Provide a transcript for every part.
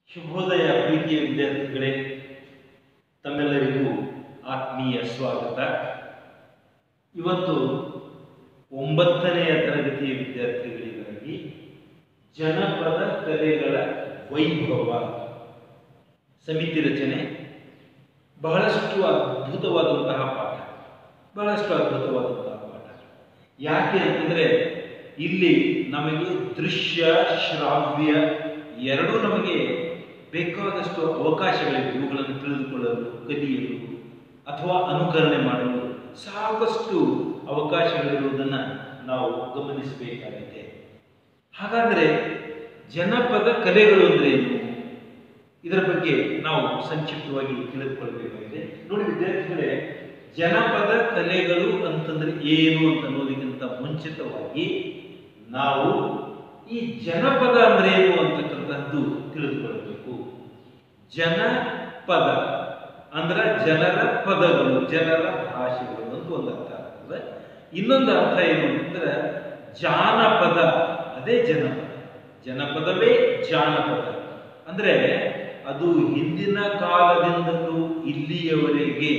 ಶುಭೋದಯ ಪ್ರೀತಿಯ ವಿದ್ಯಾರ್ಥಿಗಳೇ ತಮ್ಮೆಲ್ಲರಿಗೂ ಆತ್ಮೀಯ ಸ್ವಾಗತ ಇವತ್ತು ಒಂಬತ್ತನೆಯ ತರಗತಿಯ ವಿದ್ಯಾರ್ಥಿಗಳಿಗಾಗಿ ಜನಪದ ಕಲೆಗಳ ವೈಭವ ಸಮಿತಿ ರಚನೆ ಬಹಳಷ್ಟು ಅದ್ಭುತವಾದಂತಹ ಪಾಠ ಬಹಳಷ್ಟು ಅದ್ಭುತವಾದಂತಹ ಪಾಠ ಯಾಕೆ ಅಂತಂದ್ರೆ ಇಲ್ಲಿ ನಮಗೆ ದೃಶ್ಯ ಶ್ರಾವ್ಯ ಎರಡೂ ನಮಗೆ ಬೇಕಾದಷ್ಟು ಅವಕಾಶಗಳಿವೆ ಇವುಗಳನ್ನು ತಿಳಿದುಕೊಳ್ಳಲು ಕಲಿಯಲು ಅಥವಾ ಅನುಕರಣೆ ಮಾಡಲು ಸಾಕಷ್ಟು ಅವಕಾಶಗಳಿರುವುದನ್ನು ನಾವು ಗಮನಿಸಬೇಕಾಗಿದೆ ಹಾಗಾದರೆ ಜನಪದ ಕಲೆಗಳು ಅಂದ್ರೆ ಏನು ಇದರ ಬಗ್ಗೆ ನಾವು ಸಂಕ್ಷಿಪ್ತವಾಗಿ ತಿಳಿದುಕೊಳ್ಬೇಕಾಗಿದೆ ನೋಡಿ ವಿದ್ಯಾರ್ಥಿಗಳೇ ಜನಪದ ಕಲೆಗಳು ಅಂತಂದ್ರೆ ಏನು ಅಂತ ಅನ್ನೋದಕ್ಕಿಂತ ಮುಂಚಿತವಾಗಿ ನಾವು ಈ ಜನಪದ ಅಂದ್ರೆ ಏನು ಅಂತಕ್ಕಂಥದ್ದು ತಿಳಿದುಕೊಳ್ಬೇಕು ಜನಪದ ಅಂದ್ರೆ ಜನರ ಪದಗಳು ಜನರ ಭಾಷೆಗಳು ಅಂತ ಒಂದು ಅರ್ಥ ಆಗ್ತದೆ ಇನ್ನೊಂದು ಅರ್ಥ ಏನು ಅಂತಂದ್ರೆ ಜಾನಪದ ಅದೇ ಜನಪದ ಜನಪದವೇ ಜಾನಪದ ಅಂದ್ರೆ ಅದು ಹಿಂದಿನ ಕಾಲದಿಂದಲೂ ಇಲ್ಲಿಯವರೆಗೆ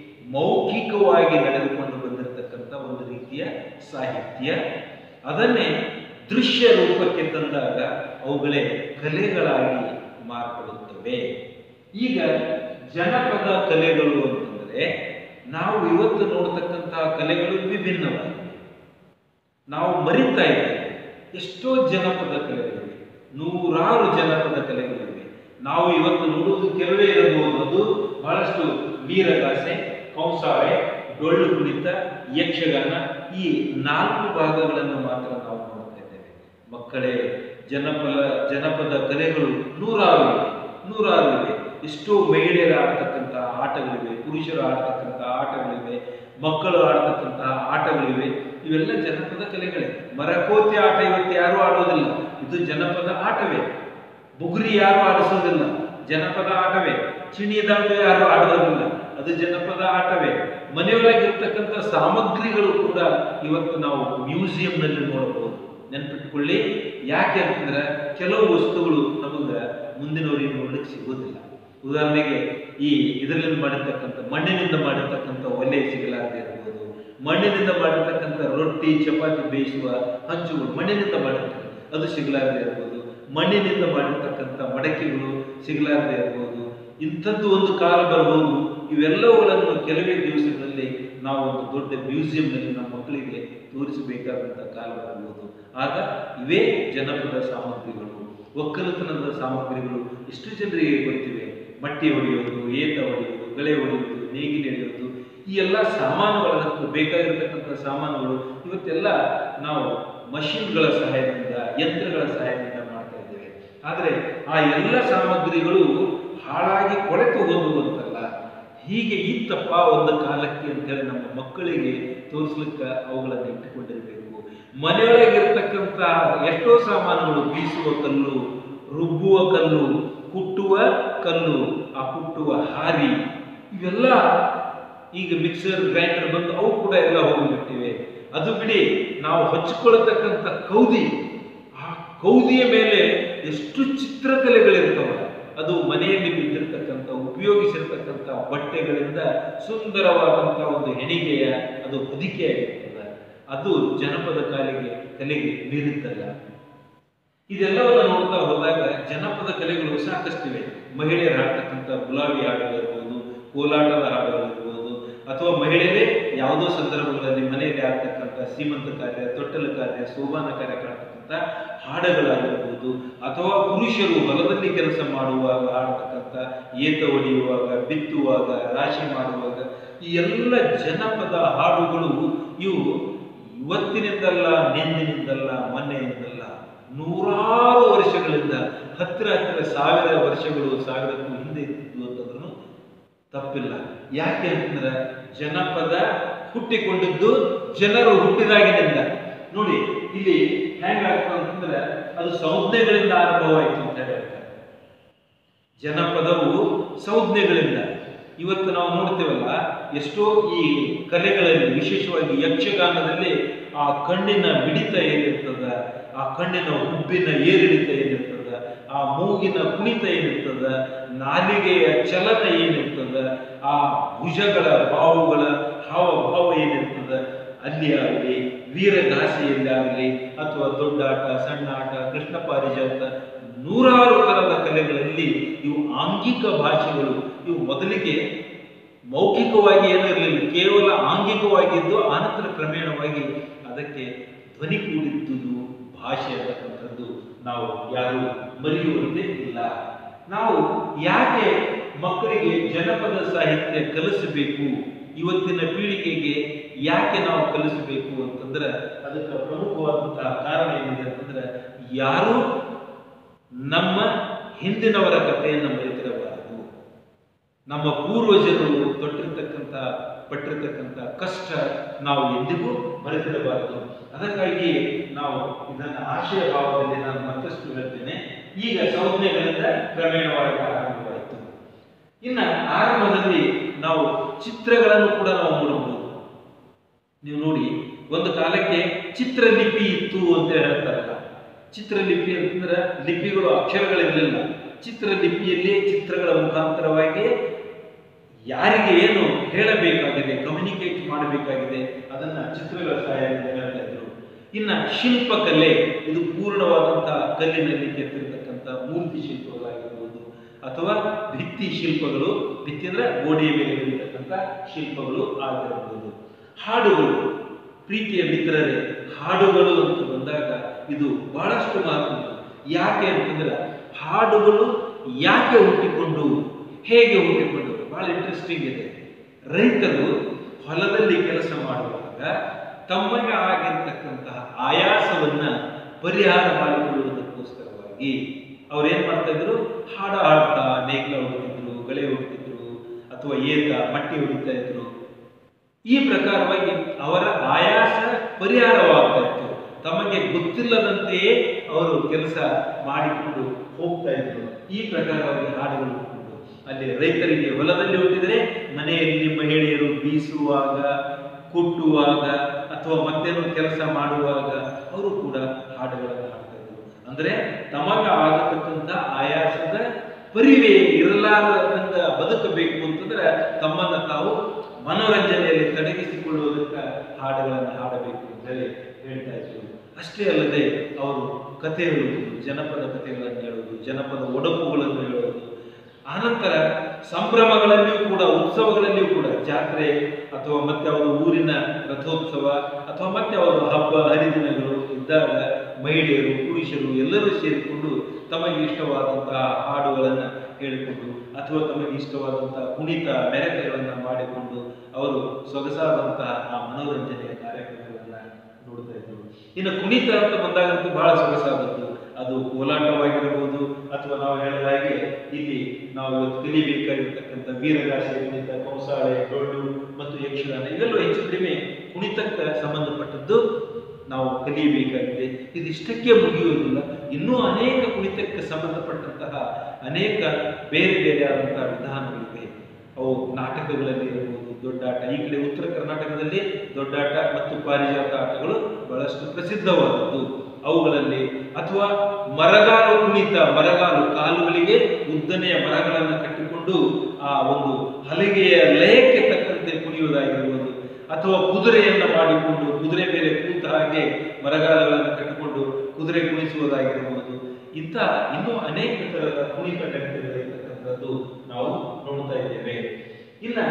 ಮೌಖಿಕವಾಗಿ ನಡೆದುಕೊಂಡು ಬಂದಿರತಕ್ಕಂಥ ಒಂದು ರೀತಿಯ ಸಾಹಿತ್ಯ ಅದನ್ನೇ ದೃಶ್ಯ ರೂಪಕ್ಕೆ ತಂದಾಗ ಅವುಗಳೇ ಕಲೆಗಳಾಗಿ ಮಾರ್ಪಡುತ್ತವೆ ಈಗ ಜನಪದ ಕಲೆಗಳು ಅಂತಂದ್ರೆ ನಾವು ಇವತ್ತು ನೋಡ್ತಕ್ಕಂತಹ ಕಲೆಗಳು ವಿಭಿನ್ನವಾಗಿವೆ ನಾವು ಮರಿತಾ ಇದ್ದೇವೆ ಎಷ್ಟೋ ಜನಪದ ಕಲೆಗಳಿವೆ ನೂರಾರು ಜನಪದ ಕಲೆಗಳಿವೆ ನಾವು ಇವತ್ತು ನೋಡುವುದು ಕೆಲವೇ ಇರಬಹುದು ಅದು ಬಹಳಷ್ಟು ವೀರಗಾಸೆ ಕಂಸಾಳೆ ಡೊಳ್ಳು ಕುಣಿತ ಯಕ್ಷಗಾನ ಈ ನಾಲ್ಕು ಭಾಗಗಳನ್ನು ಮಾತ್ರ ನಾವು ನೋಡ್ತಾ ಇದ್ದೇವೆ ಮಕ್ಕಳೇ ಜನಪದ ಜನಪದ ಕಲೆಗಳು ನೂರಾರು ಇವೆ ನೂರಾರು ಇವೆ ಎಷ್ಟೋ ಮಹಿಳೆಯರು ಆಡ್ತಕ್ಕಂತಹ ಆಟಗಳಿವೆ ಪುರುಷರು ಆಡ್ತಕ್ಕಂತಹ ಆಟಗಳಿವೆ ಮಕ್ಕಳು ಆಡ್ತಕ್ಕಂತಹ ಆಟಗಳಿವೆ ಇವೆಲ್ಲ ಜನಪದ ಕಲೆಗಳೇ ಮರಕೋತಿ ಆಟ ಇವತ್ತು ಯಾರು ಆಡೋದಿಲ್ಲ ಇದು ಜನಪದ ಆಟವೇ ಬುಗುರಿ ಯಾರು ಆಡಿಸೋದಿಲ್ಲ ಜನಪದ ಆಟವೇ ಚಿಣಿದಾಂಡು ಯಾರು ಆಡೋದಿಲ್ಲ ಅದು ಜನಪದ ಆಟವೇ ಮನೆಯೊಳಗಿರ್ತಕ್ಕಂಥ ಸಾಮಗ್ರಿಗಳು ಕೂಡ ಇವತ್ತು ನಾವು ಮ್ಯೂಸಿಯಂನಲ್ಲಿ ನೋಡಬಹುದು ನೆನ್ಪಿಟ್ಕೊಳ್ಳಿ ಯಾಕೆ ಅಂತಂದ್ರೆ ಕೆಲವು ವಸ್ತುಗಳು ನಮಗೆ ಮುಂದಿನವರಿಗೆ ನೋಡ್ಲಿಕ್ಕೆ ಸಿಗೋದಿಲ್ಲ ಉದಾಹರಣೆಗೆ ಈ ಇದರಿಂದ ಮಾಡಿರ್ತಕ್ಕಂಥ ಮಣ್ಣಿನಿಂದ ಮಾಡಿರ್ತಕ್ಕಂಥ ಒಲೆ ಸಿಗಲಾರದೆ ಇರ್ಬೋದು ಮಣ್ಣಿನಿಂದ ಮಾಡಿರ್ತಕ್ಕಂಥ ರೊಟ್ಟಿ ಚಪಾತಿ ಬೇಯಿಸುವ ಹಂಚುಗಳು ಮಣ್ಣಿನಿಂದ ಮಾಡಿರ್ತಕ್ಕಂಥ ಅದು ಸಿಗಲಾರದೆ ಇರ್ಬೋದು ಮಣ್ಣಿನಿಂದ ಮಾಡಿರ್ತಕ್ಕಂಥ ಮಡಕೆಗಳು ಸಿಗಲಾರದೆ ಇರ್ಬೋದು ಇಂಥದ್ದು ಒಂದು ಕಾಲ ಬರಬಹುದು ಇವೆಲ್ಲವುಗಳನ್ನು ಕೆಲವೇ ದಿವಸಗಳಲ್ಲಿ ನಾವು ಒಂದು ದೊಡ್ಡ ಮ್ಯೂಸಿಯಂನಲ್ಲಿ ನಮ್ಮ ಮಕ್ಕಳಿಗೆ ತೋರಿಸಬೇಕಾದಂಥ ಕಾಲ ಬರಬಹುದು ಆಗ ಇವೇ ಜನಪದ ಸಾಮಗ್ರಿಗಳು ಒಕ್ಕಲತನದ ಸಾಮಗ್ರಿಗಳು ಎಷ್ಟು ಜನರಿಗೆ ಗೊತ್ತಿವೆ ಮಟ್ಟಿ ಹೊಡೆಯೋದು ಏತ ಹೊಡೆಯೋದು ಗಳೆ ಹೊಡೆಯೋದು ನೇಗಿಲು ಎಳೆಯೋದು ಈ ಎಲ್ಲ ಸಾಮಾನುಗಳನ್ನು ಬೇಕಾಗಿರತಕ್ಕಂಥ ಸಾಮಾನುಗಳು ಇವತ್ತೆಲ್ಲ ನಾವು ಮಷಿನ್ಗಳ ಸಹಾಯದಿಂದ ಯಂತ್ರಗಳ ಸಹಾಯದಿಂದ ಮಾಡ್ತಾ ಇದ್ದೇವೆ ಆದರೆ ಆ ಎಲ್ಲ ಸಾಮಗ್ರಿಗಳು ಹಾಳಾಗಿ ಕೊಳೆತು ಹೋಗುವಂತಲ್ಲ ಹೀಗೆ ಇತ್ತಪ್ಪ ಒಂದು ಕಾಲಕ್ಕೆ ಅಂತೇಳಿ ನಮ್ಮ ಮಕ್ಕಳಿಗೆ ತೋರಿಸ್ಲಿಕ್ಕೆ ಅವುಗಳನ್ನು ಇಟ್ಟುಕೊಂಡಿರಬೇಕು ಮನೆಯೊಳಗಿರ್ತಕ್ಕಂಥ ಎಷ್ಟೋ ಸಾಮಾನುಗಳು ಬೀಸುವ ಕಲ್ಲು ರುಬ್ಬುವ ಕಲ್ಲು ಕುಟ್ಟುವ ಕಲ್ಲು ಆ ಕುಟ್ಟುವ ಹಾರಿ ಇವೆಲ್ಲ ಈಗ ಮಿಕ್ಸರ್ ಗ್ರೈಂಡರ್ ಬಂದು ಅವು ಕೂಡ ಎಲ್ಲ ಹೋಗಿಬಿಟ್ಟಿವೆ ಅದು ಬಿಡಿ ನಾವು ಹಚ್ಕೊಳ್ತಕ್ಕಂಥ ಕೌದಿ ಆ ಕೌದಿಯ ಮೇಲೆ ಎಷ್ಟು ಚಿತ್ರಕಲೆಗಳಿರ್ತವೆ ಅದು ಮನೆಯಲ್ಲಿ ಬಿದ್ದಿರ್ತಕ್ಕಂಥ ಉಪಯೋಗಿಸಿರ್ತಕ್ಕಂಥ ಬಟ್ಟೆಗಳಿಂದ ಸುಂದರವಾದಂಥ ಒಂದು ಹೆಣಿಗೆಯ ಅದು ಹೊದಿಕೆ ಆಗಿರ್ತದೆ ಅದು ಜನಪದ ಕಾಲಿಗೆ ಕಲೆಗೆ ಮೀರಿದ್ದಲ್ಲ ಇದೆಲ್ಲವನ್ನ ನೋಡ್ತಾ ಹೋದಾಗ ಜನಪದ ಕಲೆಗಳು ಸಾಕಷ್ಟಿವೆ ಮಹಿಳೆಯರು ಹಾಡ್ತಕ್ಕಂಥ ಗುಲಾಬಿ ಹಾಡುಗಳಿರ್ಬೋದು ಕೋಲಾಟದ ಹಾಡುಗಳಿರ್ಬೋದು ಅಥವಾ ಮಹಿಳೆಯರೇ ಯಾವುದೋ ಸಂದರ್ಭಗಳಲ್ಲಿ ಮನೆಯಲ್ಲಿ ಆಡ್ತಕ್ಕಂಥ ಸೀಮಂತ ಕಾರ್ಯ ತೊಟ್ಟಲ ಕಾರ್ಯ ಸೋಬಾನ ಕಾರ್ಯ ಕಾಡ್ತಕ್ಕಂಥ ಹಾಡುಗಳಾಗಿರ್ಬೋದು ಅಥವಾ ಪುರುಷರು ಹೊಲದಲ್ಲಿ ಕೆಲಸ ಮಾಡುವಾಗ ಆಡ್ತಕ್ಕಂಥ ಏತ ಹೊಡೆಯುವಾಗ ಬಿತ್ತುವಾಗ ರಾಶಿ ಮಾಡುವಾಗ ಈ ಎಲ್ಲ ಜನಪದ ಹಾಡುಗಳು ಇವು ಇವತ್ತಿನಿಂದಲ್ಲ ನಿನ್ನಿನಿಂದಲ್ಲ ಮೊನ್ನೆಯಿಂದಲ್ಲ ನೂರಾರು ವರ್ಷಗಳಿಂದ ಹತ್ತಿರ ಹತ್ತಿರ ಸಾವಿರ ವರ್ಷಗಳು ಸಾವಿರಕ್ಕೂ ಹಿಂದೆ ಇದ್ದು ಅಂತಂದ್ರೂ ತಪ್ಪಿಲ್ಲ ಯಾಕೆ ಅಂತಂದ್ರೆ ಜನಪದ ಹುಟ್ಟಿಕೊಂಡಿದ್ದು ಜನರು ಹುಟ್ಟಿದಾಗಿನಿಂದ ನೋಡಿ ಇಲ್ಲಿ ಹೆಂಗಾಗ್ತದೆ ಅಂತಂದ್ರೆ ಅದು ಸಂಜ್ಞೆಗಳಿಂದ ಆರಂಭವಾಯಿತು ಅಂತ ಹೇಳ್ತಾರೆ ಜನಪದವು ಸಂಜ್ಞೆಗಳಿಂದ ಇವತ್ತು ನಾವು ನೋಡ್ತೇವಲ್ಲ ಎಷ್ಟೋ ಈ ಕಲೆಗಳಲ್ಲಿ ವಿಶೇಷವಾಗಿ ಯಕ್ಷಗಾನದಲ್ಲಿ ಆ ಕಣ್ಣಿನ ಮಿಡಿತ ಏನಿರ್ತದ ಆ ಕಣ್ಣಿನ ಹುಬ್ಬಿನ ಏರಿಳಿತ ಏನಿರ್ತದ ಆ ಮೂಗಿನ ಕುಣಿತ ಏನಿರ್ತದ ನಾಲಿಗೆಯ ಚಲನ ಏನಿರ್ತದ ಆ ಭುಜಗಳ ಬಾಹುಗಳ ಹಾವಭಾವ ಏನಿರ್ತದ ಅಲ್ಲಿ ಆಗಲಿ ವೀರಗಾಸೆಯಲ್ಲಿ ಆಗಲಿ ಅಥವಾ ದೊಡ್ಡಾಟ ಸಣ್ಣ ಆಟ ಕೃಷ್ಣ ಪಾರಿಜಾತ ನೂರಾರು ತರದ ಕಲೆಗಳಲ್ಲಿ ಇವು ಆಂಗಿಕ ಭಾಷೆಗಳು ಇವು ಮೊದಲಿಗೆ ಮೌಖಿಕವಾಗಿ ಏನಿರಲಿಲ್ಲ ಕೇವಲ ಆಂಗಿಕವಾಗಿದ್ದು ಆನಂತರ ಕ್ರಮೇಣವಾಗಿ ಅದಕ್ಕೆ ಧ್ವನಿ ಕೂಡಿದ್ದುದು ಭಾಷೆ ಅನ್ನತಕ್ಕಂಥದ್ದು ನಾವು ಯಾರು ಮರೆಯುವಂತೆ ಇಲ್ಲ ನಾವು ಯಾಕೆ ಮಕ್ಕಳಿಗೆ ಜನಪದ ಸಾಹಿತ್ಯ ಕಲಿಸಬೇಕು ಇವತ್ತಿನ ಪೀಳಿಗೆಗೆ ಯಾಕೆ ನಾವು ಕಲಿಸಬೇಕು ಅಂತಂದ್ರೆ ಅದಕ್ಕೆ ಪ್ರಮುಖವಾದಂತಹ ಕಾರಣ ಏನಿದೆ ಅಂತಂದ್ರೆ ಯಾರು ನಮ್ಮ ಹಿಂದಿನವರ ಕಥೆಯನ್ನು ಮರೆತಿರಬಾರದು ನಮ್ಮ ಪೂರ್ವಜರು ತೊಟ್ಟಿರ್ತಕ್ಕಂಥ ಪಟ್ಟಿರ್ತಕ್ಕಂಥ ಕಷ್ಟ ನಾವು ಎಂದಿಗೂ ಮರೆತಿರಬಾರದು ಅದಕ್ಕಾಗಿ ನಾವು ಇದನ್ನ ಆಶಯ ಭಾವದಲ್ಲಿ ನಾನು ಮತ್ತಷ್ಟು ಹೇಳ್ತೇನೆ ಈಗ ಸಂಜ್ಞೆಗಳಿಂದ ಕ್ರಮೇಣವಾಗಿ ಆರಂಭವಾಯಿತು ಇನ್ನ ಆರಂಭದಲ್ಲಿ ನಾವು ಚಿತ್ರಗಳನ್ನು ಕೂಡ ನಾವು ನೋಡಬಹುದು ನೀವು ನೋಡಿ ಒಂದು ಕಾಲಕ್ಕೆ ಚಿತ್ರಲಿಪಿ ಇತ್ತು ಅಂತ ಹೇಳ್ತಾರಲ್ಲ ಚಿತ್ರಲಿಪಿ ಅಂತಂದ್ರೆ ಲಿಪಿಗಳು ಅಕ್ಷರಗಳಿರಲಿಲ್ಲ ಚಿತ್ರಲಿಪಿಯಲ್ಲಿ ಚಿತ್ರಗಳ ಮುಖಾಂತರವಾಗಿ ಯಾರಿಗೆ ಏನು ಹೇಳಬೇಕಾಗಿದೆ ಕಮ್ಯುನಿಕೇಟ್ ಮಾಡಬೇಕಾಗಿದೆ ಅದನ್ನ ಚಿತ್ರಗಳ ಸಹಾಯದಿಂದ ಹೇಳ್ತಾ ಇದ್ರು ಇನ್ನ ಶಿಲ್ಪಕಲೆ ಇದು ಪೂರ್ಣವಾದಂತಹ ಕಲ್ಲಿನಲ್ಲಿ ಕೆತ್ತಿರ್ತಕ್ಕಂಥ ಮೂರ್ತಿ ಶಿಲ್ಪಗಳಾಗಿರ್ಬೋದು ಅಥವಾ ಭಿತ್ತಿ ಶಿಲ್ಪಗಳು ಭಿತ್ತಿ ಅಂದ್ರೆ ಗೋಡೆಯ ಮೇಲೆ ಬೆಳೀತಕ್ಕಂಥ ಶಿಲ್ಪಗಳು ಆಗಿರಬಹುದು ಹಾಡುಗಳು ಪ್ರೀತಿಯ ಮಿತ್ರರೇ ಹಾಡುಗಳು ಅಂತ ಬಂದಾಗ ಇದು ಬಹಳಷ್ಟು ಮಹತ್ವ ಯಾಕೆ ಅಂತಂದ್ರೆ ಹಾಡುಗಳು ಯಾಕೆ ಹುಟ್ಟಿಕೊಂಡು ಹೇಗೆ ಹುಟ್ಟಿಕೊಂಡು ಬಹಳ ಇಂಟ್ರೆಸ್ಟಿಂಗ್ ಇದೆ ರೈತರು ಹೊಲದಲ್ಲಿ ಕೆಲಸ ಮಾಡುವಾಗ ತಮಗೆ ಆಗಿರ್ತಕ್ಕಂತಹ ಆಯಾಸವನ್ನ ಪರಿಹಾರ ಮಾಡಿಕೊಳ್ಳುವುದಕ್ಕೋಸ್ಕರವಾಗಿ ಅವ್ರು ಏನ್ ಮಾಡ್ತಾ ಇದ್ರು ಹಾಡ ಹಾಡ್ತಾ ನೇಗ್ಲ ಹೊಡಿತಿದ್ರು ಗಳೆ ಹೊಡಿತಿದ್ರು ಅಥವಾ ಏತ ಮಟ್ಟಿ ಹೊಡಿತಾ ಇದ್ರು ಈ ಪ್ರಕಾರವಾಗಿ ಅವರ ಆಯಾಸ ಪರಿಹಾರವಾಗ್ತಾ ಇತ್ತು ತಮಗೆ ಗೊತ್ತಿಲ್ಲದಂತೆಯೇ ಅವರು ಕೆಲಸ ಮಾಡಿಕೊಂಡು ಹೋಗ್ತಾ ಇದ್ರು ಈ ಪ್ರಕಾರವಾಗಿ ಹಾಡುಗಳು ಹುಟ್ಟಿಕೊಂಡು ಅಲ್ಲಿ ರೈತರಿಗೆ ಹೊಲದಲ್ಲಿ ಹುಟ್ಟಿದರೆ ಮನೆಯಲ್ಲಿ ಮಹಿಳೆಯರು ಬೀಸುವಾಗ ಕುಟ್ಟುವಾಗ ಅಥವಾ ಮತ್ತೇನೋ ಕೆಲಸ ಮಾಡುವಾಗ ಅವರು ಕೂಡ ಹಾಡುಗಳನ್ನು ಹಾಡ್ತಾ ಇದ್ರು ಅಂದ್ರೆ ತಮಗ ಆಗತಕ್ಕಂಥ ಆಯಾಸದ ಪರಿವೇ ಇರಲಾರದಂಗ ಬದುಕಬೇಕು ಅಂತಂದ್ರೆ ತಮ್ಮನ್ನ ತಾವು ಮನೋರಂಜನೆಯಲ್ಲಿ ತೊಡಗಿಸಿಕೊಳ್ಳುವುದಕ್ಕೆ ಹಾಡುಗಳನ್ನು ಹಾಡಬೇಕು ಅಂತ ಹೇಳಿ ಹೇಳ್ತಾ ಇದ್ರು ಅಷ್ಟೇ ಅಲ್ಲದೆ ಅವರು ಕಥೆ ಹೇಳುವುದು ಜನಪದ ಕಥೆಗಳನ್ನು ಹೇಳುವುದು ಜನಪದ ಒಡಪುಗಳನ್ನು ಹೇಳುವುದು ಆನಂತರ ಸಂಭ್ರಮಗಳಲ್ಲಿಯೂ ಕೂಡ ಉತ್ಸವಗಳಲ್ಲಿಯೂ ಕೂಡ ಜಾತ್ರೆ ಅಥವಾ ಮತ್ತೆ ಅವರ ಊರಿನ ರಥೋತ್ಸವ ಅಥವಾ ಮತ್ತೆ ಅವರ ಹಬ್ಬ ಹರಿದಿನಗಳು ಇದ್ದಾಗ ಮಹಿಳೆಯರು ಪುರುಷರು ಎಲ್ಲರೂ ಸೇರಿಕೊಂಡು ತಮಗೆ ಇಷ್ಟವಾದಂತಹ ಹಾಡುಗಳನ್ನು ಹೇಳಿಕೊಂಡು ಅಥವಾ ತಮಗೆ ಇಷ್ಟವಾದಂತಹ ಕುಣಿತ ಮೆರಕೆಗಳನ್ನು ಮಾಡಿಕೊಂಡು ಅವರು ಸೊಗಸಾದಂತಹ ಆ ಮನೋರಂಜನೆಯ ಕಾರ್ಯಕ್ರಮಗಳನ್ನ ನೋಡ್ತಾ ಇದ್ರು ಇನ್ನು ಕುಣಿತ ಅಂತ ಬಂದಾಗಂತೂ ಬಹಳ ಸೊಗಸಾದದ್ದು ಅದು ಕೋಲಾಟವಾಗಿರಬಹುದು ಅಥವಾ ನಾವು ಹೇಳಿದ ಹಾಗೆ ಇಲ್ಲಿ ನಾವು ಇವತ್ತು ಕಲಿಬೇಕಾಗಿರ್ತಕ್ಕಂಥ ವೀರಗಾಸೆ ಕುಣಿತ ಕಂಸಾಳೆ ಡೊಳ್ಳು ಮತ್ತು ಯಕ್ಷಗಾನ ಇವೆಲ್ಲ ಹೆಚ್ಚು ಕಡಿಮೆ ಕುಣಿತಕ್ಕೆ ಸಂಬಂಧಪಟ್ಟದ್ದು ನಾವು ಕಲಿಯಬೇಕಾಗಿದೆ ಇದಿಷ್ಟಕ್ಕೆ ಮುಗಿಯುವುದಿಲ್ಲ ಇನ್ನೂ ಅನೇಕ ಕುಣಿತಕ್ಕೆ ಸಂಬಂಧಪಟ್ಟಂತಹ ಅನೇಕ ಬೇರೆ ಬೇರೆ ಆದಂತಹ ವಿಧಾನಗಳಿವೆ ಅವು ನಾಟಕಗಳಲ್ಲಿ ಇರಬಹುದು ದೊಡ್ಡಾಟ ಈ ಕಡೆ ಉತ್ತರ ಕರ್ನಾಟಕದಲ್ಲಿ ದೊಡ್ಡಾಟ ಮತ್ತು ಪಾರಿಜಾತ ಆಟಗಳು ಬಹಳಷ್ಟು ಪ್ರಸಿದ್ಧವಾದದ್ದು ಅವುಗಳಲ್ಲಿ ಅಥವಾ ಮರಗಾಲು ಕುಣಿತ ಮರಗಾಲು ಕಾಲುಗಳಿಗೆ ಉದ್ದನೆಯ ಮರಗಳನ್ನು ಕಟ್ಟಿಕೊಂಡು ಆ ಒಂದು ಹಲಿಗೆಯ ಲಯಕ್ಕೆ ತಕ್ಕಂತೆ ಕುಣಿಯುವುದಾಗಿರ್ಬೋದು ಅಥವಾ ಕುದುರೆಯನ್ನ ಮಾಡಿಕೊಂಡು ಕುದುರೆ ಮೇಲೆ ಕೂತ ಹಾಗೆ ಮರಗಾಲಗಳನ್ನು ಕಟ್ಟಿಕೊಂಡು ಕುದುರೆ ಕುಣಿಸುವುದಾಗಿರಬಹುದು ಇಂಥ ಇನ್ನೂ ಅನೇಕ ತರಹದ ಕುಣಿತ ಇರ್ತಕ್ಕಂಥದ್ದು ನಾವು ನೋಡ್ತಾ ಇದ್ದೇವೆ ಇನ್ನ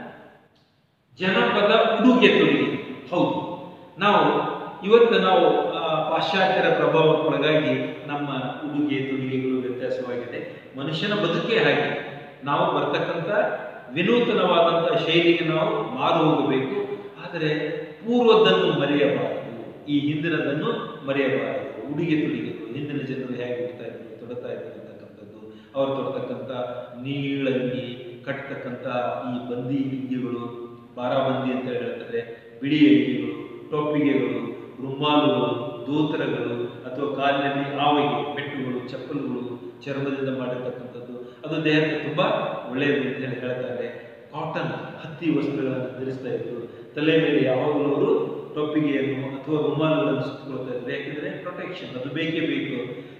ಜನಪದ ಉಡುಗೆ ತೊಡುಗೆ ಹೌದು ನಾವು ಇವತ್ತು ನಾವು ಆ, ಪಾಶ್ಚಾತ್ಯರ ಪ್ರಭಾವಕ್ಕೊಳಗಾಗಿ ನಮ್ಮ ಉಡುಗೆ ತೊಡುಗೆಗಳು ವ್ಯತ್ಯಾಸವಾಗಿದೆ ಮನುಷ್ಯನ ಬದುಕೇ ಹಾಗೆ ನಾವು ಬರ್ತಕ್ಕಂಥ ವಿನೂತನವಾದಂಥ ಶೈಲಿಗೆ ನಾವು ಮಾರು ಹೋಗಬೇಕು ಆದರೆ ಪೂರ್ವದ್ದನ್ನು ಮರೆಯಬಾರದು ಈ ಹಿಂದಿನದನ್ನು ಮರೆಯಬಾರದು ಉಡುಗೆ ತೊಡುಗೆಗಳು ಹಿಂದಿನ ಜನರು ಹೇಗೆ ಉಡ್ತಾ ಇದ್ರು ತೊಡ್ತಾ ಇದ್ರು ಅಂತಕ್ಕಂಥದ್ದು ಅವರು ತೊಡ್ತಕ್ಕಂಥ ನೀಳಂಗಿ ಕಟ್ತಕ್ಕಂಥ ಈ ಬಂದಿ ಹಿಂಗಿಗಳು ಬಾರಾಬಂದಿ ಅಂತ ಹೇಳ್ತಾರೆ ಬಿಳಿ ಅಂಗಿಗಳು ಟೊಪ್ಪಿಗೆಗಳು ರುಮಾಲುಗಳು ದೋತರಗಳು ಅಥವಾ ಕಾಲಿನಲ್ಲಿ ಆವೆಗೆ ಪೆಟ್ಟುಗಳು ಚಪ್ಪಲುಗಳು ಚರ್ಮದಿಂದ ಮಾಡಿರ್ತಕ್ಕಂಥದ್ದು ಅದು ದೇಹಕ್ಕೆ ತುಂಬಾ ಒಳ್ಳೆಯದು ಅಂತ ಹೇಳಿ ಹೇಳ್ತಾರೆ ಕಾಟನ್ ಹತ್ತಿ ವಸ್ತ್ರಗಳನ್ನು ಧರಿಸ್ತಾ ಇದ್ರು ತಲೆ ಮೇಲೆ ಯಾವಾಗಲೂ ಅವರು ಟೊಪ್ಪಿಗೆಯನ್ನು ಅಥವಾ ರುಮಾಲುಗಳನ್ನು ಸುತ್ತಕೊಳ್ತಾ ಇದ್ರು ಯಾಕೆಂದ್ರೆ ಪ್ರೊಟೆಕ್ಷನ್ ಅದು ಬೇಕೇ ಬೇಕು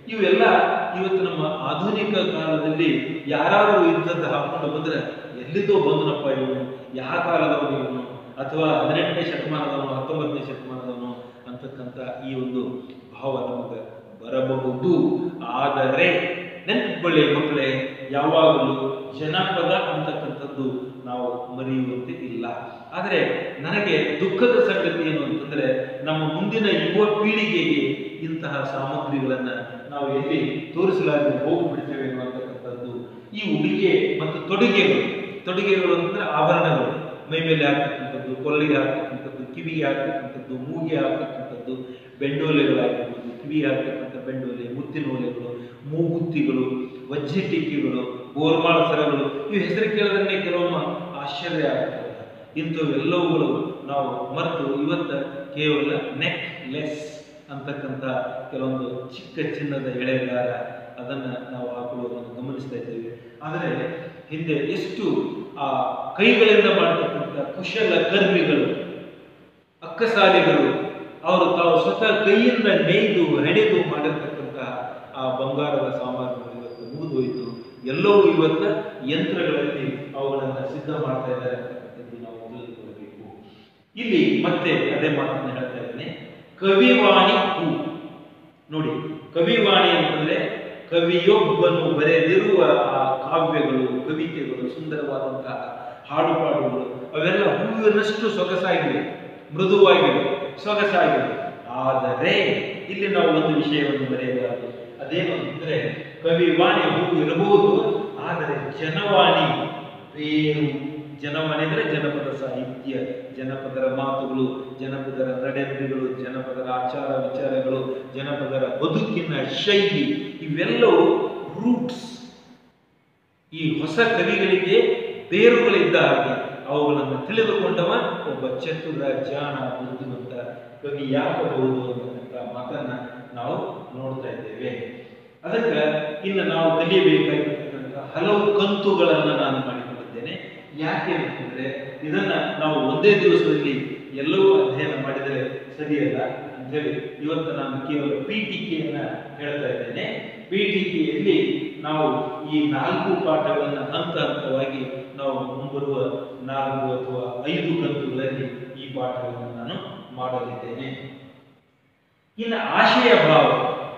ಇವೆಲ್ಲ ಇವತ್ತು ನಮ್ಮ ಆಧುನಿಕ ಕಾಲದಲ್ಲಿ ಯಾರಾದರೂ ಇದ್ದದ್ದು ಹಾಕೊಂಡು ಬಂದ್ರೆ ಎಲ್ಲಿದ್ದೋ ಬಂದನಪ್ಪ ಇವನು ಯಾವ ಕಾಲದವನು ಇವನು ಅಥವಾ ಹದಿನೆಂಟನೇ ಶತಮಾನದವನು ಹತ್ತೊಂಬತ್ತನೇ ಶತಮಾನದವನು ಅಂತಕ್ಕಂಥ ಈ ಒಂದು ಭಾವ ನಮಗೆ ಬರಬಹುದು ಆದರೆ ನೆನಪಿಕೊಳ್ಳಿ ಮಕ್ಕಳೇ ಯಾವಾಗಲೂ ಜನಪದ ಅಂತಕ್ಕಂಥದ್ದು ನಾವು ಮರೆಯುವಂತೆ ಇಲ್ಲ ಆದರೆ ನನಗೆ ದುಃಖದ ಸಂಗತಿ ಏನು ಅಂತಂದ್ರೆ ನಮ್ಮ ಮುಂದಿನ ಯುವ ಪೀಳಿಗೆಗೆ ಇಂತಹ ಸಾಮಗ್ರಿಗಳನ್ನ ನಾವು ಎಲ್ಲಿ ತೋರಿಸಲಾಗಿ ಹೋಗ್ಬಿಡ್ತೇವೆ ಅನ್ನುವಂತಕ್ಕಂಥದ್ದು ಈ ಉಡುಗೆ ಮತ್ತು ತೊಡುಗೆಗಳು ತೊಡುಗೆಗಳು ಅಂತಂದ್ರೆ ಆಭರಣಗಳು ಮೈ ಮೇಲೆ ಹಾಕ್ತಕ್ಕಂಥದ್ದು ಕೊಲ್ಲಿಗೆ ಹಾಕ್ತಕ್ಕಂಥದ್ದು ಕಿವಿಗೆ ಹಾಕ್ತಕ್ಕಂಥದ್ದು ಮೂಗಿಗೆ ಹಾಕ್ತಕ್ಕಂಥದ್ದು ಬೆಂಡೋಲೆಗಳಾಗಿರ್ಬೋದು ಕಿವಿಗೆ ಹಾಕ್ತಕ್ಕಂಥ ಬೆಂಡೋಲೆ ಮುತ್ತಿನ ಓಲೆಗಳು ಮೂಗುತ್ತಿಗಳು ವಜ್ಜಿಟಿಕೆಗಳು ಗೋರ್ಮಾಳ ಸರಗಳು ಇವು ಹೆಸರು ಕೇಳಿದ್ರೆ ಕೆಲವೊಮ್ಮೆ ಆಶ್ಚರ್ಯ ಆಗ್ತದೆ ಇಂಥವೆಲ್ಲವುಗಳು ನಾವು ಮರೆತು ಇವತ್ತ ಕೇವಲ ನೆಕ್ ಲೆಸ್ ಅಂತಕ್ಕಂಥ ಕೆಲವೊಂದು ಚಿಕ್ಕ ಚಿನ್ನದ ಎಳೆಗಾರ ಅದನ್ನ ನಾವು ಹಾಕೊಳ್ಳುವುದನ್ನು ಗಮನಿಸ್ತಾ ಇದ್ದೇವೆ ಆದರೆ ಹಿಂದೆ ಎಷ್ಟು ಆ ಕೈಗಳಿಂದ ಮಾಡತಕ್ಕಂಥ ಕುಶಲ ಕರ್ಮಿಗಳು ಅಕ್ಕಸಾಲಿಗಳು ಅವರು ತಾವು ಸ್ವತಃ ಕೈಯಿಂದ ನೇಯ್ದು ಹೆಣೆದು ಮಾಡಿರ್ತಕ್ಕಂತಹ ಆ ಬಂಗಾರದ ಸಾಮಾನುಗಳು ಇವತ್ತು ಮುಗಿದೋಯ್ತು ಎಲ್ಲವೂ ಇವತ್ತ ಯಂತ್ರಗಳಲ್ಲಿ ಅವುಗಳನ್ನು ಸಿದ್ಧ ಮಾಡ್ತಾ ಇದ್ದಾರೆ ಅಂತಕ್ಕಂಥದ್ದು ನಾವು ತಿಳಿದುಕೊಳ್ಳಬೇಕು ಇಲ್ಲಿ ಮತ್ತೆ ಅದೇ ಮಾತನ್ನು ಹೇಳ್ತಾ ಇದ್ದೇನೆ ಕವಿವಾಣಿ ಹೂ ನೋಡಿ ಕವಿವಾಣಿ ಅಂತಂದ್ರೆ ಕವಿಯೊಬ್ಬನು ಬರೆದಿರುವ ಆ ಕಾವ್ಯಗಳು ಕವಿತೆಗಳು ಸುಂದರವಾದಂತಹ ಹಾಡುಪಾಡುಗಳು ಅವೆಲ್ಲ ಹೂವಿನಷ್ಟು ಸೊಗಸಾಗಿವೆ ಮೃದುವಾಗಿವೆ ಸೊಗಸಾಗಿವೆ ಆದರೆ ಇಲ್ಲಿ ನಾವು ಒಂದು ವಿಷಯವನ್ನು ಬರೆಯಬಾರದು ಅದೇನು ಅಂತಂದ್ರೆ ಕವಿವಾಣಿ ಹೂ ಇರಬಹುದು ಆದರೆ ಜನವಾಣಿ ಬೇರು ಜನವಾಣಿ ಅಂದ್ರೆ ಜನಪದ ಸಾಹಿತ್ಯ ಜನಪದರ ಮಾತುಗಳು ಜನಪದರ ನಡೆನುಡಿಗಳು ಜನಪದರ ಆಚಾರ ವಿಚಾರಗಳು ಜನಪದರ ಬದುಕಿನ ಶೈಲಿ ಇವೆಲ್ಲವೂ ರೂಟ್ಸ್ ಈ ಹೊಸ ಕವಿಗಳಿಗೆ ಬೇರುಗಳಿದ್ದ ಹಾಗೆ ಅವುಗಳನ್ನು ತಿಳಿದುಕೊಂಡವ ಒಬ್ಬ ಚತುರ ಜಾಣ ಬುದ್ಧಿವಂತ ಕವಿ ಯಾಕಬಹುದು ಅನ್ನತಕ್ಕಂಥ ಮಾತನ್ನ ನಾವು ನೋಡ್ತಾ ಇದ್ದೇವೆ ಅದಕ್ಕೆ ಇನ್ನು ನಾವು ಕಲಿಯಬೇಕಾಗಿರ್ತಕ್ಕಂಥ ಹಲವು ಕಂತುಗಳನ್ನು ನಾನು ಮಾಡಿಕೊಂಡಿದ್ದೇನೆ ಯಾಕೆ ಅಂತಂದ್ರೆ ಇದನ್ನ ನಾವು ಒಂದೇ ದಿವಸದಲ್ಲಿ ಎಲ್ಲವೂ ಅಧ್ಯಯನ ಮಾಡಿದರೆ ಸರಿಯಲ್ಲ ಅಂತೇಳಿ ಇವತ್ತು ನಾನು ಕೇವಲ ಪೀಠಿಕೆಯನ್ನ ಹೇಳ್ತಾ ಇದ್ದೇನೆ ಪೀಠಿಕೆಯಲ್ಲಿ ನಾವು ಈ ನಾಲ್ಕು ಪಾಠಗಳನ್ನು ಹಂತ ಹಂತವಾಗಿ ನಾವು ಮುಂಬರುವ ನಾಲ್ಕು ಅಥವಾ ಐದು ಕಂತುಗಳಲ್ಲಿ ಈ ಪಾಠವನ್ನು ನಾನು ಮಾಡಲಿದ್ದೇನೆ ಇನ್ನು ಆಶಯ ಭಾವ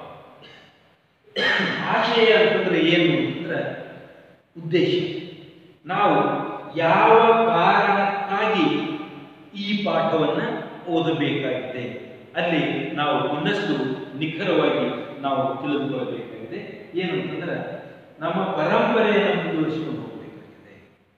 ಆಶಯ ಅಂತಂದ್ರೆ ಏನು ಅಂದ್ರೆ ಉದ್ದೇಶ ನಾವು ಯಾವ ಕಾರಣಕ್ಕಾಗಿ ಈ ಪಾಠವನ್ನ ಓದಬೇಕಾಗಿದೆ ಅಲ್ಲಿ ನಾವು ಇನ್ನಷ್ಟು ನಿಖರವಾಗಿ ನಾವು ತಿಳಿದುಕೊಳ್ಳಬೇಕಾಗಿದೆ ಏನು ಅಂತಂದ್ರೆ ನಮ್ಮ ಪರಂಪರೆಯನ್ನು ಮುಂದುವರಿಸಿಕೊಂಡು ಹೋಗಬೇಕಾಗಿದೆ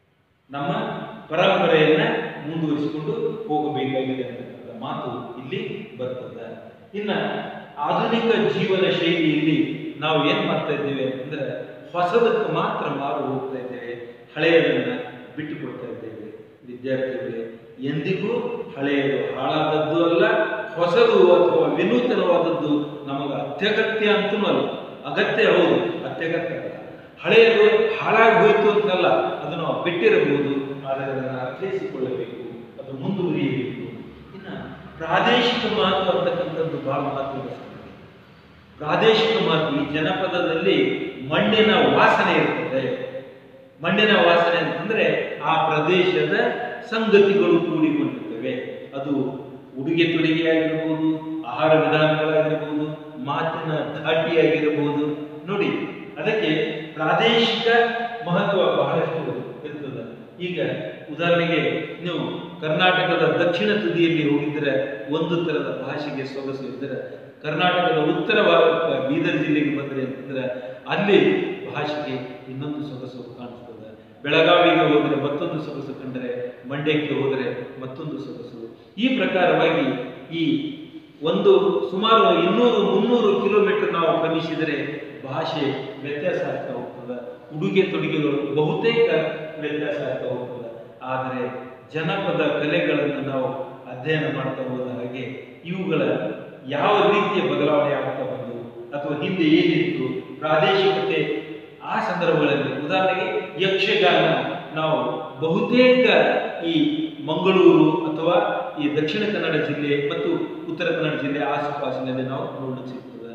ನಮ್ಮ ಪರಂಪರೆಯನ್ನ ಮುಂದುವರಿಸಿಕೊಂಡು ಹೋಗಬೇಕಾಗಿದೆ ಅಂತಕ್ಕಂಥ ಮಾತು ಇಲ್ಲಿ ಬರ್ತದೆ ಇನ್ನ ಆಧುನಿಕ ಜೀವನ ಶೈಲಿಯಲ್ಲಿ ನಾವು ಏನ್ ಮಾಡ್ತಾ ಇದ್ದೇವೆ ಅಂತಂದ್ರೆ ಹೊಸದಕ್ಕೆ ಮಾತ್ರ ಮಾರು ಹೋಗ್ತಾ ಇದ್ದೇವೆ ಹಳೆಯದನ್ನ ಬಿಟ್ಟು ಕೊಡ್ತಾ ಇದ್ದೇವೆ ವಿದ್ಯಾರ್ಥಿಗಳೇ ಎಂದಿಗೂ ಹಳೆಯದು ಹಾಳಾದದ್ದು ಅಲ್ಲ ಹೊಸದು ಅಥವಾ ವಿನೂತನವಾದದ್ದು ನಮಗೆ ಅತ್ಯಗತ್ಯ ಅಂತನೂ ಅಲ್ಲ ಅಗತ್ಯ ಹೌದು ಅತ್ಯಗತ್ಯ ಅಲ್ಲ ಹಳೆಯದು ಹಾಳಾಗಿ ಹೋಯ್ತು ಅಂತಲ್ಲ ಅದು ನಾವು ಬಿಟ್ಟಿರಬಹುದು ಆದರೆ ಅದನ್ನು ಅರ್ಥೈಸಿಕೊಳ್ಳಬೇಕು ಅದು ಮುಂದುವರಿಯಬೇಕು ಇನ್ನು ಪ್ರಾದೇಶಿಕ ಮಹತ್ವ ಅಂತಕ್ಕಂಥದ್ದು ಬಹಳ ಮಹತ್ವದ ಸಂಗತಿ ಪ್ರಾದೇಶಿಕ ಮಹತ್ವ ಈ ಜನಪದದಲ್ಲಿ ಮಣ್ಣಿನ ವಾಸನೆ ಇರ್ತದೆ ಮಣ್ಣಿನ ವಾಸನೆ ಅಂತಂದ್ರೆ ಆ ಪ್ರದೇಶದ ಸಂಗತಿಗಳು ಕೂಡಿಕೊಂಡಿರ್ತವೆ ಅದು ಉಡುಗೆ ತೊಡುಗೆ ಆಗಿರ್ಬೋದು ಆಹಾರ ವಿಧಾನಗಳಾಗಿರ್ಬೋದು ಮಾತಿನ ಧಾಟಿಯಾಗಿರಬಹುದು ನೋಡಿ ಅದಕ್ಕೆ ಪ್ರಾದೇಶಿಕ ಮಹತ್ವ ಬಹಳಷ್ಟು ಇರ್ತದೆ ಈಗ ಉದಾಹರಣೆಗೆ ನೀವು ಕರ್ನಾಟಕದ ದಕ್ಷಿಣ ತುದಿಯಲ್ಲಿ ಹೋಗಿದ್ರೆ ಒಂದು ತರದ ಭಾಷೆಗೆ ಸೊಗಸು ಇದ್ದರೆ ಕರ್ನಾಟಕದ ಉತ್ತರ ಭಾಗಕ್ಕೆ ಬೀದರ್ ಜಿಲ್ಲೆಗೆ ಬಂದ್ರೆ ಅಂತಂದ್ರೆ ಅಲ್ಲಿ ಭಾಷೆಗೆ ಇನ್ನೊಂದು ಸೊಗಸು ಕಾಣಿಸ್ತದೆ ಬೆಳಗಾವಿಗೆ ಹೋದರೆ ಮತ್ತೊಂದು ಸೊಗಸು ಕಂಡರೆ ಮಂಡ್ಯಕ್ಕೆ ಹೋದರೆ ಮತ್ತೊಂದು ಸೊಗಸು ಈ ಪ್ರಕಾರವಾಗಿ ಈ ಒಂದು ಸುಮಾರು ಇನ್ನೂರು ಮುನ್ನೂರು ಕಿಲೋಮೀಟರ್ ನಾವು ಕ್ರಮಿಸಿದರೆ ಭಾಷೆ ವ್ಯತ್ಯಾಸ ಆಗ್ತಾ ಹೋಗ್ತದೆ ಉಡುಗೆ ತೊಡುಗೆಗಳು ಬಹುತೇಕ ವ್ಯತ್ಯಾಸ ಆಗ್ತಾ ಹೋಗ್ತದೆ ಆದರೆ ಜನಪದ ಕಲೆಗಳನ್ನು ನಾವು ಅಧ್ಯಯನ ಮಾಡ್ತಾ ಹೋದ ಹಾಗೆ ಇವುಗಳ ಯಾವ ರೀತಿಯ ಬದಲಾವಣೆ ಆಗ್ತಾ ಬಂದವು ಅಥವಾ ಹಿಂದೆ ಏನಿತ್ತು ಪ್ರಾದೇಶಿಕತೆ ಆ ಸಂದರ್ಭಗಳಲ್ಲಿ ಉದಾಹರಣೆಗೆ ಯಕ್ಷಗಾನ ನಾವು ಬಹುತೇಕ ಈ ಮಂಗಳೂರು ಅಥವಾ ಈ ದಕ್ಷಿಣ ಕನ್ನಡ ಜಿಲ್ಲೆ ಮತ್ತು ಉತ್ತರ ಕನ್ನಡ ಜಿಲ್ಲೆ ಆಸುಪಾಸಿನಲ್ಲಿ ನಾವು ನೋಡಲಿಕ್ಕೆ ಸಿಗ್ತದೆ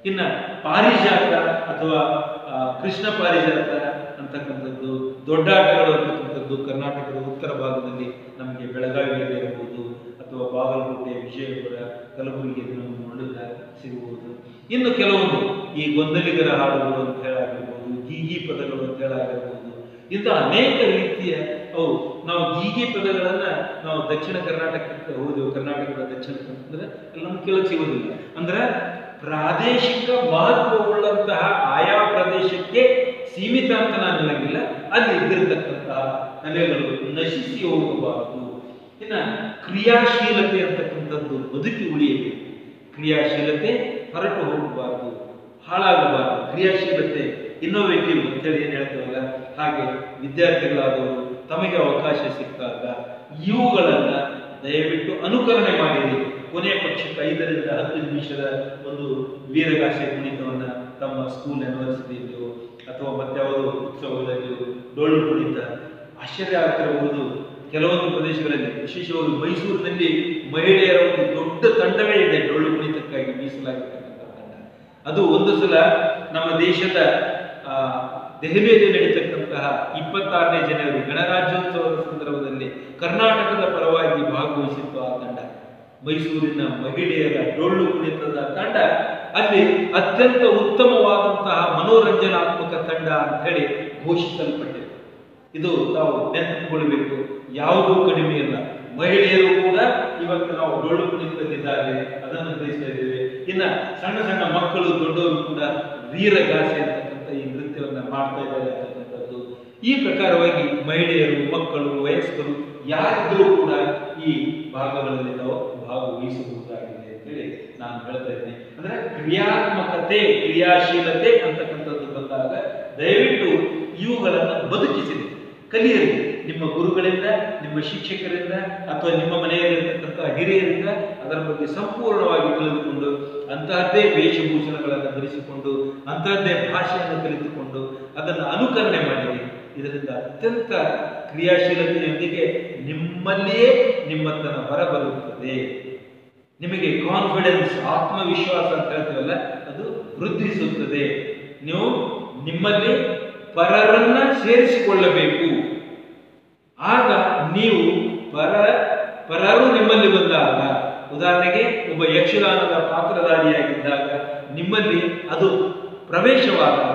ಇನ್ನ ಪಾರಿಜಾತ ಅಥವಾ ಆ, ಕೃಷ್ಣ ಪಾರಿಜಾತ ಅಂತಕ್ಕಂಥದ್ದು ದೊಡ್ಡಾಟಗಳು ಅಂತಕ್ಕಂಥದ್ದು ಕರ್ನಾಟಕದ ಉತ್ತರ ಭಾಗದಲ್ಲಿ ನಮಗೆ ಬೆಳಗಾವಿಯಲ್ಲಿ ಇರಬಹುದು ಅಥವಾ ಬಾಗಲಕೋಟೆ ವಿಜಯಪುರ ಕಲಬುರಗಿಯಲ್ಲಿ ನಮಗೆ ನೋಡಲಿಕ್ಕೆ ಸಿಗಬಹುದು ಇನ್ನು ಕೆಲವೊಂದು ಈ ಗೊಂದಲಿಗರ ಹಾಡುಗಳು ಅಂತ ಹೇಳಾಗಿರ್ಬೋದು ಗೀಗಿ ಪದಗಳು ಅಂತ ಹೇಳಾಗಿರ್ಬೋದು ಇಂಥ ಅನೇಕ ರೀತಿಯ ಅವು ನಾವು ಗೀಗಿ ಪದಗಳನ್ನ ನಾವು ದಕ್ಷಿಣ ಕರ್ನಾಟಕಕ್ಕೆ ಹೋದೆವು ಕರ್ನಾಟಕದ ದಕ್ಷಿಣ ಅಂದ್ರೆ ಅಲ್ಲಿ ನಮ್ಗೆ ಕೇಳಕ್ ಸಿಗೋದಿಲ್ಲ ಅಂದ್ರೆ ಪ್ರಾದೇಶಿಕ ಮಹತ್ವವುಳ್ಳಂತಹ ಆಯಾ ಪ್ರದೇಶಕ್ಕೆ ಸೀಮಿತ ಅಂತ ನಾನು ಹೇಳಂಗಿಲ್ಲ ಅಲ್ಲಿ ಇದ್ದಿರತಕ್ಕಂತಹ ಕಲೆಗಳು ನಶಿಸಿ ಹೋಗಬಾರದು ಇನ್ನ ಕ್ರಿಯಾಶೀಲತೆ ಅಂತಕ್ಕಂಥದ್ದು ಬದುಕಿ ಉಳಿಯಬೇಕು ಕ್ರಿಯಾಶೀಲತೆ ಹೊರಟು ಹೋಗಬಾರದು ಹಾಳಾಗಬಾರದು ಕ್ರಿಯಾಶೀಲತೆ ಇನ್ನೋವೇಟಿವ್ ಅಂತೇಳಿ ಏನ್ ಹೇಳ್ತೇವಲ್ಲ ಹಾಗೆ ವಿದ್ಯಾರ್ಥಿಗಳಾದವರು ತಮಗೆ ಅವಕಾಶ ಸಿಕ್ಕಾಗ ಇವುಗಳನ್ನ ದಯವಿಟ್ಟು ಅನುಕರಣೆ ಮಾಡಿರಿ ಕೊನೆಯ ಪಕ್ಷಕ್ಕೆ ಐದರಿಂದ ಹತ್ತು ನಿಮಿಷದ ಒಂದು ವೀರಗಾಸೆ ಕುಣಿತವನ್ನ ತಮ್ಮ ಸ್ಕೂಲ್ ಯೂನಿವರ್ಸಿಟಿಯಲ್ಲಿಯೋ ಅಥವಾ ಮತ್ಯಾವುದೋ ಉತ್ಸವಗಳಲ್ಲಿಯೋ ಡೊಳ್ಳು ಕುಣಿತ ಆಶ್ಚರ್ಯ ಆಗ್ತಿರಬಹುದು ಕೆಲವೊಂದು ಪ್ರದೇಶಗಳಲ್ಲಿ ವಿಶೇಷವಾಗಿ ಮೈಸೂರಿನಲ್ಲಿ ಮಹಿಳೆಯರ ಒಂದು ದೊಡ್ಡ ತಂಡವೇ ಇದೆ ಡೊಳ್ಳು ಕುಣಿತಕ್ಕಾಗಿ ಮೀಸಲಾಗಿರ್ತಕ್ಕಂಥ ತಂಡ ಅದು ಒಂದು ಸಲ ನಮ್ಮ ದೇಶದ ಆ, ದೆಹಲಿಯಲ್ಲಿ ನಡೀತಕ್ಕಂತಹ ಇಪ್ಪತ್ತಾರನೇ ಜನವರಿ ಗಣರಾಜ್ಯೋತ್ಸವದ ಸಂದರ್ಭದಲ್ಲಿ ಕರ್ನಾಟಕದ ಪರವಾಗಿ ಭಾಗವಹಿಸಿತ್ತು ಆ ತಂಡ ಮೈಸೂರಿನ ಮಹಿಳೆಯರ ಡೊಳ್ಳು ಕುಣಿತದ ತಂಡ ಅಲ್ಲಿ ಅತ್ಯಂತ ಉತ್ತಮವಾದಂತಹ ಮನೋರಂಜನಾತ್ಮಕ ತಂಡ ಅಂತ ಹೇಳಿ ಘೋಷಿಸಲ್ಪಟ್ಟಿದೆ ಇದು ತಾವು ನೆನಪಿಕೊಳ್ಳಬೇಕು ಯಾವುದೂ ಕಡಿಮೆ ಇಲ್ಲ ಮಹಿಳೆಯರು ಕೂಡ ಇವತ್ತು ನಾವು ಡೊಳ್ಳು ಕುಣಿತದಲ್ಲಿದ್ದಾರೆ ಅದನ್ನು ಗ್ರಹಿಸ್ತಾ ಇದ್ದೇವೆ ಇನ್ನ ಸಣ್ಣ ಸಣ್ಣ ಮಕ್ಕಳು ದೊಡ್ಡವರು ಕೂಡ ವೀರಗಾಸೆ ಅಂತಕ್ಕಂಥ ಈ ನೃತ್ಯವನ್ನ ಮಾಡ್ತಾ ಇದ್ದಾರೆ ಅಂತಕ್ಕಂಥದ್ದು ಈ ಪ್ರಕಾರವಾಗಿ ಮಹಿಳೆಯರು ಮಕ್ಕಳು ವಯಸ್ಕರು ಯಾರಿದ್ರೂ ಕೂಡ ಈ ಭಾಗಗಳಲ್ಲಿ ನಾವು ಭಾಗವಹಿಸಬಹುದಾಗಿದೆ ಅಂತೇಳಿ ನಾನು ಹೇಳ್ತಾ ಇದ್ದೀನಿ ಅಂದ್ರೆ ಕ್ರಿಯಾತ್ಮಕತೆ ಕ್ರಿಯಾಶೀಲತೆ ಅಂತಕ್ಕಂಥದ್ದು ಬಂದಾಗ ದಯವಿಟ್ಟು ಇವುಗಳನ್ನ ಬದುಕಿಸಿದೆ ಕಲಿಯಿರಿ ನಿಮ್ಮ ಗುರುಗಳಿಂದ ನಿಮ್ಮ ಶಿಕ್ಷಕರಿಂದ ಅಥವಾ ನಿಮ್ಮ ಮನೆಯಲ್ಲಿರ್ತಕ್ಕಂಥ ಹಿರಿಯರಿಂದ ಅದರ ಬಗ್ಗೆ ಸಂಪೂರ್ಣವಾಗಿ ತಿಳಿದುಕೊಂಡು ಅಂತಹದ್ದೇ ವೇಷಭೂಷಣಗಳನ್ನು ಧರಿಸಿಕೊಂಡು ಅಂತಹದ್ದೇ ಭಾಷೆಯನ್ನು ಕಲಿತುಕೊಂಡು ಅದನ್ನು ಅನುಕರಣೆ ಮಾಡಿರಿ ಇದರಿಂದ ಅತ್ಯಂತ ಕ್ರಿಯಾಶೀಲತೆಯೊಂದಿಗೆ ನಿಮ್ಮಲ್ಲಿಯೇ ನಿಮ್ಮತನ ಹೊರಬರುತ್ತದೆ ನಿಮಗೆ ಕಾನ್ಫಿಡೆನ್ಸ್ ಆತ್ಮವಿಶ್ವಾಸ ಅಂತ ಹೇಳ್ತೀವಲ್ಲ ಅದು ವೃದ್ಧಿಸುತ್ತದೆ ನೀವು ನಿಮ್ಮಲ್ಲಿ ಪರರನ್ನ ಸೇರಿಸಿಕೊಳ್ಳಬೇಕು ಆಗ ನೀವು ಪರ ಪರರು ನಿಮ್ಮಲ್ಲಿ ಬಂದಾಗ ಉದಾಹರಣೆಗೆ ಒಬ್ಬ ಯಕ್ಷಗಾನದ ಪಾತ್ರಧಾರಿಯಾಗಿದ್ದಾಗ ನಿಮ್ಮಲ್ಲಿ ಅದು ಪ್ರವೇಶವಾದಾಗ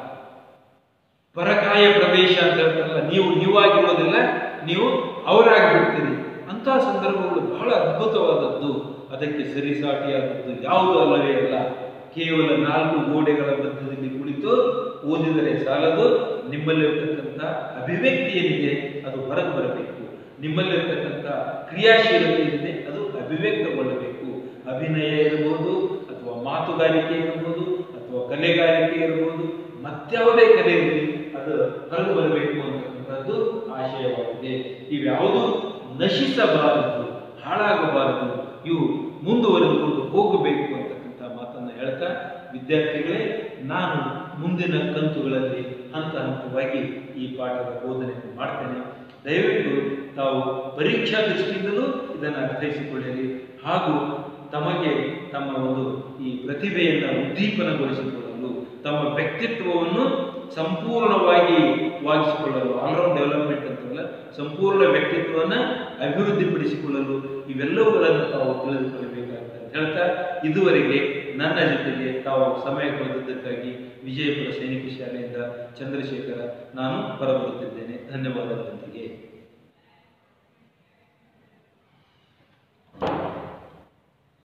ಪರಕಾಯ ಪ್ರವೇಶ ಅಂತ ಹೇಳ್ತಾರಲ್ಲ ನೀವು ನೀವಾಗಿರೋದಿಲ್ಲ ನೀವು ಅವರಾಗಿಬಿಡ್ತೀರಿ ಅಂತಹ ಸಂದರ್ಭಗಳು ಬಹಳ ಅದ್ಭುತವಾದದ್ದು ಅದಕ್ಕೆ ಸರಿಸಾಟಿಯಾದದ್ದು ಯಾವುದು ಅಲ್ಲವೇ ಅಲ್ಲ ಕೇವಲ ನಾಲ್ಕು ಗೋಡೆಗಳ ಮಧ್ಯದಲ್ಲಿ ಕುಳಿತು ಓದಿದರೆ ಸಾಲದು ನಿಮ್ಮಲ್ಲಿರ್ತಕ್ಕಂಥ ಅಭಿವ್ಯಕ್ತಿ ಏನಿದೆ ಅದು ಹೊರಗೆ ಬರಬೇಕು ನಿಮ್ಮಲ್ಲಿರ್ತಕ್ಕಂಥ ಕ್ರಿಯಾಶೀಲತೆ ಏನಿದೆ ಅದು ಅಭಿವ್ಯಕ್ತಗೊಳ್ಳಬೇಕು ಅಭಿನಯ ಇರಬಹುದು ಅಥವಾ ಮಾತುಗಾರಿಕೆ ಇರಬಹುದು ಅಥವಾ ಕಲೆಗಾರಿಕೆ ಇರಬಹುದು ಮತ್ಯಾವುದೇ ಕಲೆ ಇರಲಿ ಅದು ಹೊರಗೆ ಬರಬೇಕು ಅಂತಕ್ಕಂಥದ್ದು ಆಶಯವಾಗಿದೆ ಇವ್ಯಾವುದು ನಶಿಸಬಾರದು ಹಾಳಾಗಬಾರದು ಇವು ಮುಂದುವರೆದುಕೊಂಡು ಹೋಗಬೇಕು ಅಂತಕ್ಕಂಥ ಮಾತನ್ನು ಹೇಳ್ತಾ ವಿದ್ಯಾರ್ಥಿಗಳೇ ನಾನು ಮುಂದಿನ ಕಂತುಗಳಲ್ಲಿ ಹಂತ ಹಂತವಾಗಿ ಈ ಪಾಠದ ಬೋಧನೆಯನ್ನು ಮಾಡ್ತೇನೆ ದಯವಿಟ್ಟು ತಾವು ಪರೀಕ್ಷಾ ದೃಷ್ಟಿಯಿಂದಲೂ ಇದನ್ನು ಅರ್ಥೈಸಿಕೊಳ್ಳಿರಿ ಹಾಗೂ ತಮಗೆ ತಮ್ಮ ಒಂದು ಈ ಪ್ರತಿಭೆಯನ್ನು ಉದ್ದೀಪನಗೊಳಿಸಿಕೊಳ್ಳಲು ತಮ್ಮ ವ್ಯಕ್ತಿತ್ವವನ್ನು ಸಂಪೂರ್ಣವಾಗಿ ವಾಗಿಸಿಕೊಳ್ಳಲು ಆಲ್ರೌಂಡ್ ಡೆವಲಪ್ಮೆಂಟ್ ಅಂತಲ್ಲ ಸಂಪೂರ್ಣ ವ್ಯಕ್ತಿತ್ವವನ್ನು ಅಭಿವೃದ್ಧಿಪಡಿಸಿಕೊಳ್ಳಲು ಇವೆಲ್ಲವುಗಳನ್ನು ತಾವು ತಿಳಿದುಕೊಳ್ಳಬೇಕಾಗುತ್ತೆ ಅಂತ ಹೇಳ್ತಾ ಇದುವರೆಗೆ ನನ್ನ ಜೊತೆಗೆ ತಾವು ಸಮಯ ಕಳೆದದ್ದಕ್ಕಾಗಿ ವಿಜಯಪುರ ಸೈನಿಕ ಶಾಲೆಯಿಂದ ಚಂದ್ರಶೇಖರ ನಾನು ಹೊರಬರುತ್ತಿದ್ದೇನೆ ಧನ್ಯವಾದಗಳೊಂದಿಗೆ